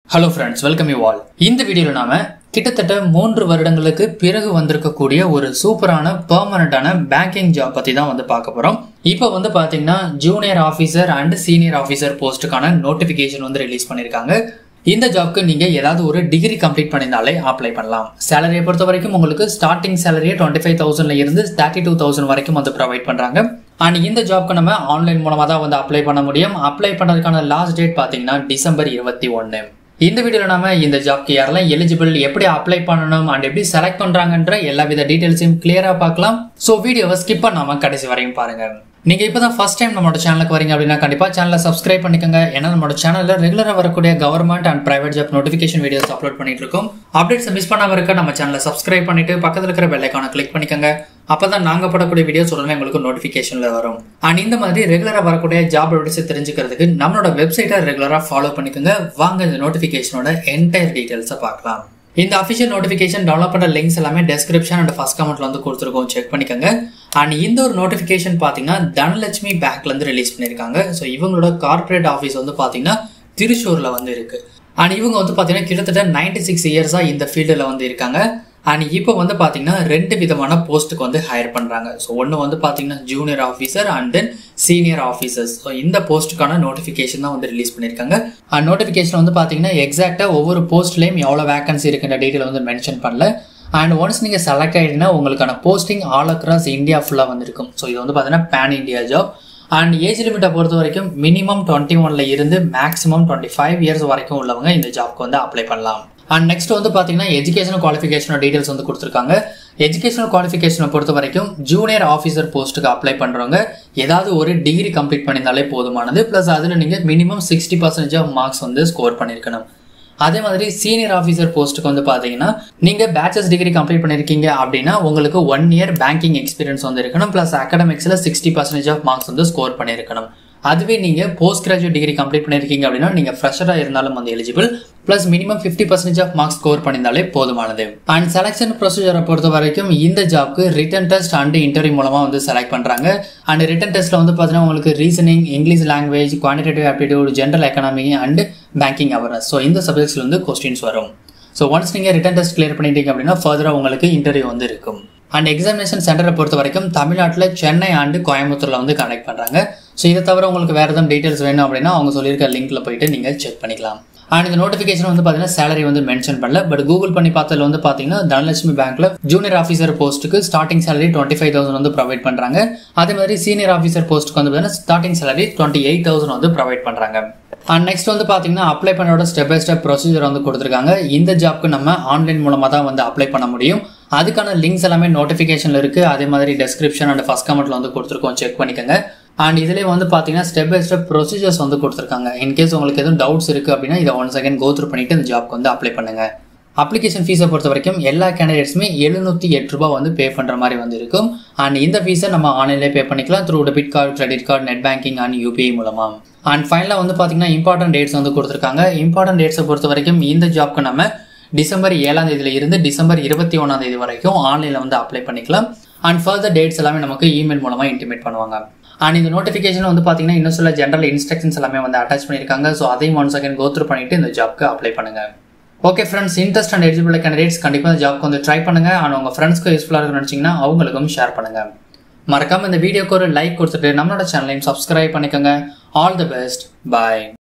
hello friends welcome you all இந்த வீடியோவில் நாம கிட்டத்தட்ட மூன்று வருடங்களுக்கு பிறகு வந்திருக்கக்கூடிய ஒரு சூப்பரான பெர்மனண்டான பேங்கிங் ஜாப் பற்றி தான் வந்து பார்க்க போகிறோம் இப்போ வந்து பார்த்தீங்கன்னா junior officer and senior officer போஸ்ட்டுக்கான நோட்டிஃபிகேஷன் வந்து ரிலீஸ் பண்ணியிருக்காங்க இந்த ஜாப்க்கு நீங்கள் ஏதாவது ஒரு டிகிரி கம்ப்ளீட் பண்ணியிருந்தாலே அப்ளை பண்ணலாம் சேலரியை பொறுத்த வரைக்கும் உங்களுக்கு ஸ்டார்டிங் சேலரியே டுவெண்ட்டி ஃபைவ் தௌசண்ட்ல இருந்து தேர்ட்டி டூ தௌசண்ட் வரைக்கும் வந்து ப்ரொவைட் பண்ணுறாங்க அண்ட் இந்த ஜாப்க்கு நம்ம ஆன்லைன் மூலமாக தான் வந்து அப்ளை பண்ண முடியும் அப்ளை பண்ணுறதுக்கான லாஸ்ட் டேட் பார்த்தீங்கன்னா டிசம்பர் இருபத்தி ஒன்று இந்த வீடியோவில் நாம இந்த ஜாப்க்கு யாரெல்லாம் எலிஜிபிள் எப்படி அப்ளை பண்ணணும் அண்ட் எப்படி செலக்ட் பண்றாங்கன்ற எல்லா வித டீடைல்ஸையும் கிளியரா பார்க்கலாம் ஸோ வீடியோவை ஸ்கிப் பண்ணாம கடைசி வரையும் பாருங்க நீங்க இப்பதான் ஃபர்ஸ்ட் டைம் நம்மளோட சேனலுக்கு வரீங்க அப்படின்னா கண்டிப்பா சேனலை சப்ஸ்கிரைப் பண்ணிக்கோங்க ஏன்னா நம்மளோட சேனல்ல ரெகுலரா வரக்கூடிய government and private job notification videos upload பண்ணிட்டு இருக்கோம் அப்டேட்ஸ் மிஸ் பண்ணாம இருக்க நம்ம சேனலை சப்ஸ்கிரைப் பண்ணிட்டு பக்கத்துல இருக்கிற பெல் ஐக்கானை கிளிக் பண்ணிக்கோங்க அப்பதான் நாங்க போடக்கூடிய வீடியோஸ் உடனே உங்களுக்கு நோட்டிஃபிகேஷன்ல வரும் அண்ட் இந்த மாதிரி ரெகுலரா வரக்கூடிய ஜாப் அப்டேட்ஸ் தெரிஞ்சுக்கிறதுக்கு நம்மளோட வெப்சைட்டை ரெகுலரா ஃபாலோ பண்ணிக்கோங்க வாங்க இந்த நோட்டிஃபிகேஷனோட என்டையர் டீடைல்ஸை பார்க்கலாம் இந்த அஃபிஷியல் நோட்டிஃபிகேஷன் டெவலப் பண்ணுற லிங்க்ஸ் எல்லாமே டெஸ்கிரிப்ஷன் அண்ட் ஃபர்ஸ்ட் கமெண்ட்ல வந்து கொடுத்துருக்கோம் செக் பண்ணிக்கோங்க அண்ட் இந்த ஒரு நோட்டிஃபிகேஷன் பார்த்தீங்கன்னா தனலட்சுமி பேங்க்ல இருந்து ரிலீஸ் பண்ணியிருக்காங்க ஸோ இவங்களோட கார்ப்பரேட் ஆஃபீஸ் வந்து பார்த்தீங்கன்னா திருச்சூர்ல வந்து இருக்கு அண்ட் இவங்க வந்து பார்த்தீங்கன்னா கிட்டத்தட்ட நைன்டி சிக்ஸ் இயர்ஸாக இந்த ஃபீல்டில் வந்து இருக்காங்க அண்ட் இப்போ வந்து பார்த்தீங்கன்னா ரெண்டு விதமான போஸ்ட்டுக்கு வந்து ஹையர் பண்ணுறாங்க ஸோ ஒன்று வந்து பார்த்தீங்கன்னா junior officer and then senior officers so இந்த போஸ்ட்டுக்கான நோட்டிஃபிகேஷன் தான் வந்து ரிலீஸ் பண்ணியிருக்காங்க அண்ட் நோட்டிஃபிகேஷன் வந்து பார்த்தீங்கன்னா எக்ஸாக்டாக ஒவ்வொரு போஸ்ட்லேயும் எவ்வளோ வேகன்சி இருக்குன்ற டீட்டெயில் வந்து மென்ஷன் பண்ணல அண்ட் ஒன்ஸ் நீங்கள் செலக்ட் ஆகிட்டீங்கன்னா உங்களுக்கான போஸ்டிங் ஆல் அக்ராஸ் இந்தியா ஃபுல்லாக வந்திருக்கும் ஸோ இது வந்து பார்த்தீங்கன்னா pan India job and age லிமிட்டை பொறுத்த வரைக்கும் மினிமம் டுவெண்ட்டி ஒன்ல இருந்து மேக்ஸிமம் டுவெண்ட்டி ஃபைவ் இயர்ஸ் வரைக்கும் உள்ளவங்க இந்த ஜாப்க்கு வந்து அப்ளை பண்ணலாம் அண்ட் நெக்ஸ்ட் வந்து பார்த்தீங்கன்னா எஜுகேஷனல் குவாலிஃபிகேஷனோட டீடைல்ஸ் வந்து கொடுத்துருக்காங்க எஜுகேஷனல் குவாலிஃபிகேஷனை பொறுத்த வரைக்கும் ஜூனியர் ஆஃபீஸர் போஸ்ட்டுக்கு அப்ளை பண்ணுறவங்க ஏதாவது ஒரு டிகிரி கம்ப்ளீட் பண்ணியிருந்தாலே போதுமானது ப்ளஸ் அதில் நீங்கள் minimum sixty percentage of marks வந்து ஸ்கோர் பண்ணியிருக்கணும் அதே மாதிரி சீனியர் ஆஃபீஸர் போஸ்ட்டுக்கு வந்து பார்த்தீங்கன்னா நீங்கள் பேச்சலர்ஸ் டிகிரி கம்ப்ளீட் பண்ணியிருக்கீங்க அப்படின்னா உங்களுக்கு ஒன் இயர் பேங்கிங் எக்ஸ்பீரியன்ஸ் வந்து இருக்கணும் ப்ளஸ் அகடமிக்ஸில் சிக்ஸ்டி பர்சன்டேஜ் ஆஃப் மார்க்ஸ் வந்து ஸ்கோர் பண்ணியிருக்கணும் அதுவே நீங்கள் போஸ்ட் கிராஜுவேட் டிகிரி கம்ப்ளீட் பண்ணியிருக்கீங்க அப்படின்னா நீங்கள் ஃப்ரெஷராக இருந்தாலும் வந்து eligible plus minimum fifty percentage of marks score பண்ணியிருந்தாலே போதுமானது அண்ட் செலக்ஷன் ப்ரொசீஜரை பொறுத்த வரைக்கும் இந்த ஜாப்க்கு ரிட்டன் டெஸ்ட் அண்ட் இன்டர்வியூ மூலமாக வந்து செலக்ட் பண்ணுறாங்க அண்ட் ரிட்டன் டெஸ்ட்டில் வந்து பார்த்தீங்கன்னா உங்களுக்கு reasoning English language quantitative aptitude general economy and banking awareness so இந்த சப்ஜெக்ட்ஸ்ல வந்து கொஸ்டின்ஸ் வரும் ஸோ ஒன்ஸ் நீங்கள் ரிட்டன் டெஸ்ட் கிளியர் பண்ணிட்டீங்க அப்படின்னா ஃபர்தராக உங்களுக்கு இன்டர்வியூ வந்து இருக்கும் அண்ட் எக்ஸாமினேஷன் சென்டரை பொறுத்த வரைக்கும் தமிழ்நாட்டில் சென்னை அண்டு கோயம்புத்தூரில் வந்து கனெக்ட் பண்ணுறாங்க ஸோ இதை தவிர உங்களுக்கு வேறு எதுவும் டீட்டெயில்ஸ் வேணும் அப்படின்னா அவங்க சொல்லியிருக்க லிங்க்ல போயிட்டு நீங்கள் செக் பண்ணிக்கலாம் அண்ட் இந்த நோட்டிஃபிகேஷன் வந்து பார்த்தீங்கன்னா சேலரி வந்து மென்ஷன் பண்ணல பட் கூகுள் பண்ணி பார்த்ததுல வந்து பார்த்தீங்கன்னா தனலட்சுமி பேங்க்ல ஜூனியர் ஆஃபீஸர் போஸ்ட்டுக்கு starting salary twenty five thousand வந்து ப்ரொவைட் பண்ணுறாங்க அதே மாதிரி சீனியர் ஆஃபீஸர் போஸ்ட்டுக்கு வந்து பார்த்தீங்கன்னா starting salary twenty eight thousand வந்து ப்ரொவைட் பண்ணுறாங்க அண்ட் நெக்ஸ்ட் வந்து பார்த்தீங்கன்னா அப்ளை பண்ணோட ஸ்டெப் பை ஸ்டெப் ப்ரொசீஜர் வந்து கொடுத்துருக்காங்க இந்த ஜாப்க்கு நம்ம ஆன்லைன் மூலமாக தான் வந்து அப்ளை பண்ண முடியும் அதுக்கான லிங்க்ஸ் எல்லாமே நோட்டிஃபிகேஷனில் இருக்குது அதே மாதிரி டெஸ்கிரிப்ஷன் அண்ட் ஃபஸ்ட் கமெண்ட்டில் வந்து கொடுத்துருக்கோம் செக் பண்ணிக்கோங்க அண்ட் இதுலேயே வந்து பார்த்தீங்கன்னா ஸ்டெப் பை ஸ்டெப் ப்ரொசீஜர்ஸ் வந்து கொடுத்துருக்காங்க இன்கேஸ் உங்களுக்கு எதுவும் டவுட்ஸ் இருக்குது அப்படின்னா இதை ஒன் செகண்ட் கோ த்ரூ பண்ணிட்டு இந்த ஜாப்க்கு வந்து அப்ளை பண்ணுங்க அப்ளிகேஷன் ஃபீஸை பொறுத்த வரைக்கும் எல்லா கேண்டிடேட்ஸுமே எழுநூற்றி எட்டு ரூபா வந்து பே பண்ணுற மாதிரி வந்து இருக்கும் அண்ட் இந்த ஃபீஸை நம்ம ஆன்லைன்லேயே பே பண்ணிக்கலாம் through debit card credit card net banking and UPI மூலமாக அண்ட் ஃபைனலாக வந்து பார்த்தீங்கன்னா இம்பார்ட்டன்ட் டேட்ஸ் வந்து கொடுத்துருக்காங்க இம்பார்ட்டன்ட் டேட்ஸை பொறுத்த வரைக்கும் இந்த ஜாப்க்கு நம்ம டிசம்பர் ஏழாம் தேதியில இருந்து டிசம்பர் இருபத்தி ஒன்றாம் தேதி வரைக்கும் ஆன்லைனில் வந்து அப்ளை பண்ணிக்கலாம் அண்ட் ஃபர்தர் டேட்ஸ் எல்லாமே நமக்கு இமெயில் மூலமாக இன்டிமேட் பண்ணுவாங்க அண்ட் இந்த நோட்டிஃபிகேஷன் வந்து பார்த்தீங்கன்னா இன்னும் சில ஜென்ரல் இன்ஸ்ட்ரக்ஷன்ஸ் எல்லாமே வந்து அட்டாச் பண்ணியிருக்காங்க ஸோ அதையும் ஒன் செகண்ட் கோத்ரூ பண்ணிட்டு இந்த ஜாப்க்கு அப்ளை பண்ணுங்க okay friends interest and eligible candidates கண்டிப்பாக இந்த ஜாப்க்கு வந்து ட்ரை பண்ணுங்க அண்ட் உங்கள் ஃப்ரெண்ட்ஸ்க்கு யூஸ்ஃபுல்லாக இருக்குன்னு நினச்சிங்கன்னா அவங்களுக்கும் ஷேர் பண்ணுங்க மறக்காம இந்த வீடியோக்கு ஒரு லைக் கொடுத்துட்டு நம்மளோட சேனலையும் சப்ஸ்கிரைப் பண்ணிக்கோங்க ஆல் தி பெஸ்ட் பாய்